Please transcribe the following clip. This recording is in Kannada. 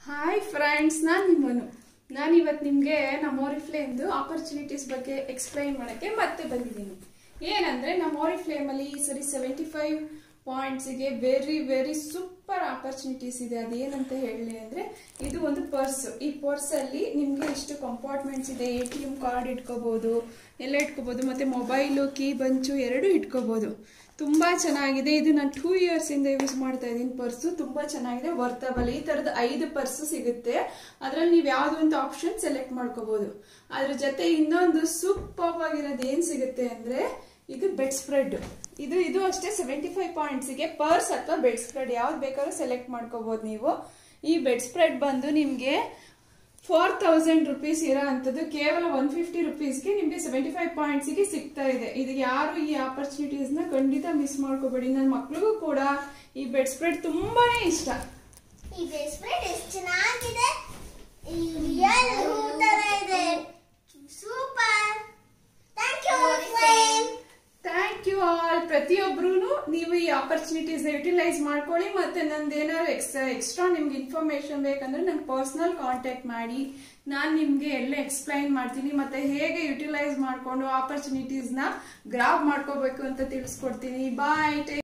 ಹಾಯ್ ಫ್ರೆಂಡ್ಸ್ ನಾನು ನಿಮ್ಮನು ನಾನು ಇವತ್ತು ನಿಮಗೆ ನಮ್ಮ ಓರಿಫ್ಲೇಮ್ದು ಆಪರ್ಚುನಿಟೀಸ್ ಬಗ್ಗೆ ಎಕ್ಸ್ಪ್ಲೈನ್ ಮಾಡೋಕ್ಕೆ ಮತ್ತೆ ಬಂದಿದ್ದೀನಿ ಏನಂದರೆ ನಮ್ಮ ಓರಿಫ್ಲೇಮಲ್ಲಿ ಈ ಸರಿ ಸೆವೆಂಟಿ ಫೈವ್ ಪಾಯಿಂಟ್ಸಿಗೆ ವೆರಿ ವೆರಿ ಸೂಪರ್ ಆಪರ್ಚುನಿಟೀಸ್ ಇದೆ ಅದೇನಂತ ಹೇಳಿ ಅಂದರೆ ಇದು ಒಂದು ಪರ್ಸ್ ಈ ಪರ್ಸಲ್ಲಿ ನಿಮಗೆ ಇಷ್ಟು ಕಂಪಾರ್ಟ್ಮೆಂಟ್ಸ್ ಇದೆ ಎ ಟಿ ಎಮ್ ಕಾರ್ಡ್ ಇಟ್ಕೋಬೋದು ಎಲ್ಲ ಇಟ್ಕೋಬೋದು ಮತ್ತು ಮೊಬೈಲು ಕೀ ಬಂಚು ಎರಡೂ ಇಟ್ಕೋಬೋದು ತುಂಬ ಚೆನ್ನಾಗಿದೆ ಇದು ನಾನು ಟೂ ಇಯರ್ಸಿಂದ ಯೂಸ್ ಮಾಡ್ತಾ ಇದ್ದೀನಿ ಪರ್ಸು ತುಂಬ ಚೆನ್ನಾಗಿದೆ ವರ್ತಬಲ್ ಈ ಥರದ ಐದು ಪರ್ಸು ಸಿಗುತ್ತೆ ಅದರಲ್ಲಿ ನೀವು ಯಾವುದು ಅಂತ ಆಪ್ಷನ್ ಸೆಲೆಕ್ಟ್ ಮಾಡ್ಕೋಬೋದು ಅದ್ರ ಜೊತೆ ಇನ್ನೊಂದು ಸೂಪರ್ ಆಗಿರೋದು ಏನು ಸಿಗುತ್ತೆ ಅಂದರೆ ಇದು ಬೆಡ್ ಸ್ಪ್ರೆಡ್ ಇದು ಇದು ಅಷ್ಟೇ ಸೆವೆಂಟಿ ಫೈವ್ ಪಾಯಿಂಟ್ಸಿಗೆ ಪರ್ಸ್ ಅಥವಾ ಬೆಡ್ ಸ್ಪ್ರೆಡ್ ಯಾವ್ದು ಬೇಕಾದ್ರೂ ಸೆಲೆಕ್ಟ್ ಮಾಡ್ಕೋಬೋದು ನೀವು ಈ ಬೆಡ್ ಸ್ಪ್ರೆಡ್ ಬಂದು ನಿಮಗೆ ಫೋರ್ ತೌಸಂಡ್ ರುಪೀಸ್ ಇರೋ ಅಂಥದ್ದು ಕೇವಲ ಒನ್ ಫಿಫ್ಟಿ ರುಪೀಸ್ಗೆ ನಿಮಗೆ ಸೆವೆಂಟಿ ಫೈವ್ ಪಾಯಿಂಟ್ಸಿಗೆ ಸಿಗ್ತಾ ಇದೆ ಇದು ಯಾರು ಈ ಆಪರ್ಚುನಿಟೀಸ್ನ ಖಂಡಿತ ಮಿಸ್ ಮಾಡ್ಕೋಬೇಡಿ ನನ್ನ ಮಕ್ಳಿಗೂ ಕೂಡ ಈ ಬೆಡ್ ಸ್ಪ್ರೆಡ್ ತುಂಬಾನೇ ಇಷ್ಟ ಈ ಬೇಸ್ಮೆಂಟ್ ಎಷ್ಟು ಚೆನ್ನಾಗಿದೆ ಈ ರಿಯಲ್ ಹೂ ತರ ಇದೆ super thank you friend thank you all ಪ್ರತಿಯೊಬ್ರು ನೀವು ಈ ಆಪರ್ಚುನಿಟೀಸ್ ಯುಟಿಲೈಸ್ ಮಾಡ್ಕೊಳ್ಳಿ ಮತ್ತೆ ನಂದು ಏನಾದ್ರು ಎಕ್ಸ್ಟ್ರಾ ಎಕ್ಸ್ಟ್ರಾ ನಿಮ್ಗೆ ಇನ್ಫಾರ್ಮೇಶನ್ ಬೇಕಂದ್ರೆ ನಂಗೆ ಪರ್ಸ್ನಲ್ ಕಾಂಟ್ಯಾಕ್ಟ್ ಮಾಡಿ ನಾನು ನಿಮಗೆ ಎಲ್ಲ ಎಕ್ಸ್ಪ್ಲೈನ್ ಮಾಡ್ತೀನಿ ಮತ್ತೆ ಹೇಗೆ ಯುಟಿಲೈಸ್ ಮಾಡಿಕೊಂಡು ಆಪರ್ಚುನಿಟೀಸ್ನ ಗ್ರಾಬ್ ಮಾಡ್ಕೋಬೇಕು ಅಂತ ತಿಳಿಸ್ಕೊಡ್ತೀನಿ ಬಾಯ್